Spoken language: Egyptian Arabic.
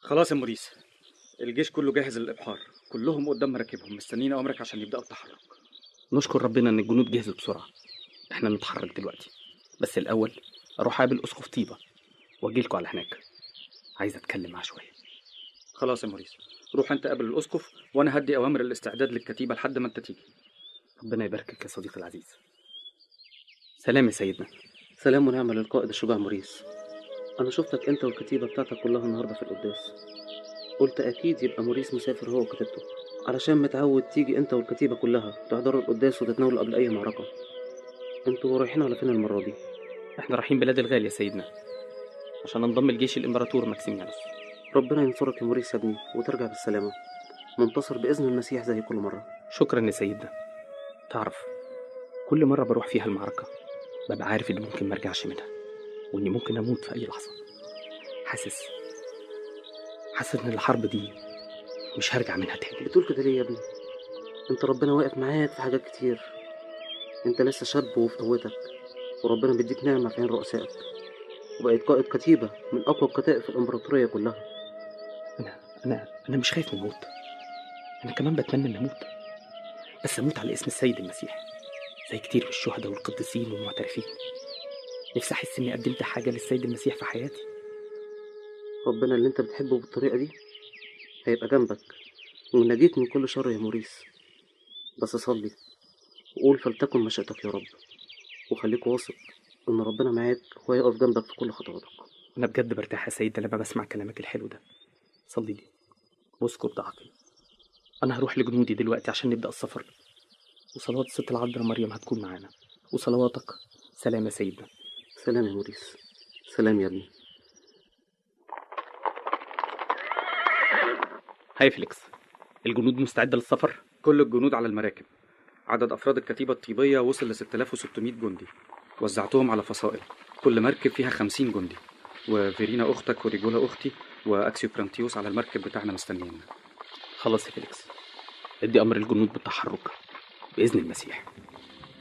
خلاص يا موريس الجيش كله جاهز للإبحار كلهم قدام مراكبهم مستنيين أمرك عشان يبدأوا التحرك نشكر ربنا ان الجنود جهزت بسرعه احنا نتحرك دلوقتي بس الاول اروح اقابل اسقف طيبه واجيلكوا على هناك عايز اتكلم معاه شويه خلاص يا موريس روح أنت قابل الأسقف وأنا هدي أوامر الاستعداد للكتيبة لحد ما أنت تيجي ربنا يباركك يا صديقي العزيز سلام يا سيدنا سلام ونعمة للقائد الشجاع موريس أنا شفتك أنت والكتيبة بتاعتك كلها النهاردة في القداس قلت أكيد يبقى موريس مسافر هو وكتيبته علشان متعود تيجي أنت والكتيبة كلها تحضروا القداس وتتناولوا قبل أي معركة أنتوا رايحين على فين المرة دي؟ احنا رايحين بلاد الغال يا سيدنا عشان ننضم لجيش الامبراطور ماكسيميانوس ربنا ينصرك يا موريس يا ابني وترجع بالسلامة منتصر بإذن المسيح زي كل مرة شكرا يا سيدنا تعرف كل مرة بروح فيها المعركة ببقى عارف إني ممكن ما ارجعش منها وإني ممكن أموت في أي لحظة حاسس حاسس إن الحرب دي مش هرجع منها تاني بتقول كده ليه يا ابني؟ أنت ربنا واقف معاك في حاجات كتير أنت لسه شاب وفي قوتك وربنا بيديك نعمة في عين رؤسائك وبقيت قائد كتيبة من أقوى الكتائب في الإمبراطورية كلها أنا أنا أنا مش خايف من الموت أنا كمان بتمنى إني أموت بس أموت على اسم السيد المسيح زي كتير من الشهداء والقديسين والمعترفين نفسي أحس إني قدمت حاجة للسيد المسيح في حياتي ربنا اللي أنت بتحبه بالطريقة دي هيبقى جنبك وينجيك من كل شر يا موريس بس صلي وقول فلتكن مشيئتك يا رب وخليك واثق إن ربنا معاك وهيقف جنبك في كل خطواتك أنا بجد برتاح يا سيدنا لما بسمع كلامك الحلو ده صلي لي واذكر ضعفي أنا هروح لجنودي دلوقتي عشان نبدأ السفر وصلوات الست العذراء مريم هتكون معانا وصلواتك سلام يا سيدنا سلام يا موريس سلام يا ابني هاي فليكس الجنود مستعدة للسفر كل الجنود على المراكب عدد أفراد الكتيبة الطيبية وصل ل 6600 جندي وزعتهم على فصائل كل مركب فيها 50 جندي وفيرينا أختك وريجولا أختي وأكسيو برانتيوس على المركب بتاعنا مستنيين خلاص يا فيليكس ادي أمر الجنود بالتحرك بإذن المسيح